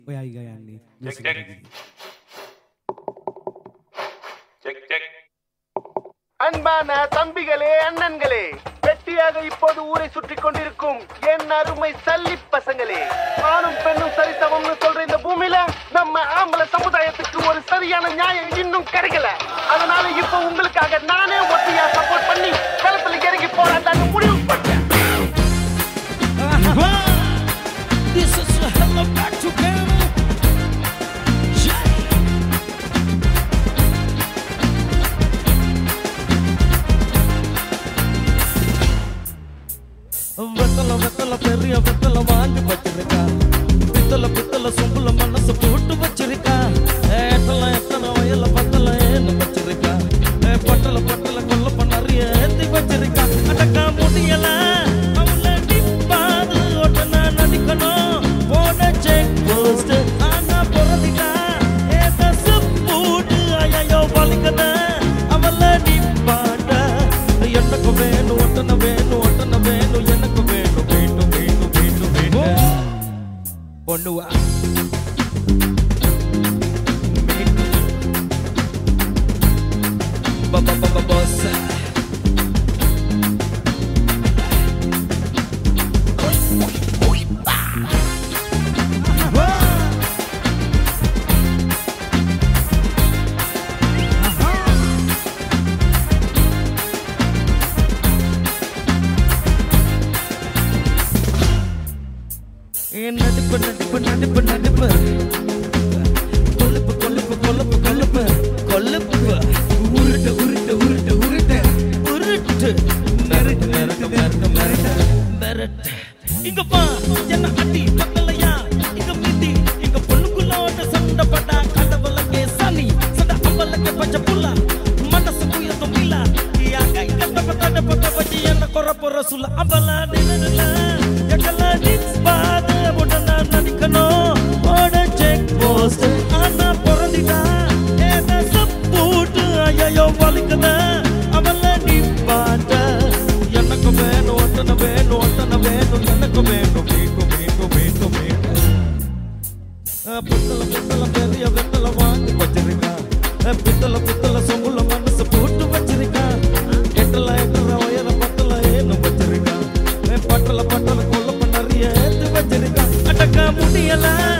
ويعيقاني Check, check. Check check அன்பான தம்பிகளே அண்ணன்களே வெட்டியாக இப்போது ஊரை சுற்றி கொண்டிருக்கும் என் அருமை சல்லி பசங்களே ஆணும் பெண்ணும் சரிசமம்னு சொல்ற இந்த பூமியில நம்ம ஆம்பளை சமுதாயத்துக்கு ஒரு சரியான நியாயம் இன்னும் கிடைக்கல அதனால இப்போ உங்களுக்காக நானே ஒத்தியா சப்போர்ட் பண்ணி களத்துல இறங்கி போறான்னு முடிவு பண்ணேன் This is a hello back to Ghana. Yeah. வெத்தல வெத்தல பெரிய வெத்தல வாங்கி வச்சிருக்கா பித்தல பித்தல சொம்புல மனசு போட்டு வச்சிருக்கா ஏத்தல எத்தனை வயல பத்தல ஏன்னு வச்சிருக்கா ஏ, பட்டல பட்டல கொல்ல நிறைய ஏத்தி வச்சிருக்கா அடக்கா முடியல அவள நிப்பாது ஒட்டன நடிக்கணும் போன செக் போஸ்ட் ஆனா பிறந்திட்டா ஏத சப்போட்டு ஐயோ வலிக்கத அவள நிப்பாட்ட எனக்கு வேணும் ஒட்டன வேணும் ஒட்டன வேணும் எனக்கு வேணும் வேணும் வேணும் வேணும் வேணும் பொண்ணுவா Bossa. நடிப்பு நடிப்பு நடிப்பு நடிப்பு கொழுப்பு கொழுப்பு கொழுப்பு கொழுப்பு கொழுப்பு உருட்டு உருட்டு உருட்டு உருட்டு உருட்டு மிரட்டு மிரட்டு மிரட்டு மிரட்டு மிரட்டு இங்க பா என்ன அடி பத்தலையா இங்க மிதி இங்க பொண்ணுக்குள்ளோட சண்டை பட்டா கடவுளக்கே சனி சண்டை அம்பலக்கே பச்சை புள்ள மனசு புயத்தும் இல்ல யாங்க இங்க தப்ப தட பட்ட வச்சு என்ன குறை போற சொல்ல அம்பல நிழல எக்கல நிப்பாத உடனே நடிக்கணும் ஓட செக் போஸ்ட் ஆனா பிறந்திட்டா ஏத சப்போட்டு ஐயோ வலிக்குத அவள நிப்பாட்ட எனக்கு வேணும் ஒட்டன வேணும் ஒட்டன வேணும் எனக்கு வேணும் வேணும் வேணும் வேணும் வேணும் பித்தள பித்தள பெரிய வெத்தல வாங்கி வச்சிருக்கா பித்தள பித்தள சொங்குல மனசு போட்டு வச்சிருக்கா எட்டல எட்டல உயர பத்தல ஏன்னு வச்சிருக்கா பட்டல பட்டல கொல்ல நிறைய ஏத்து வச்சிருக்கா அடக்க முடியல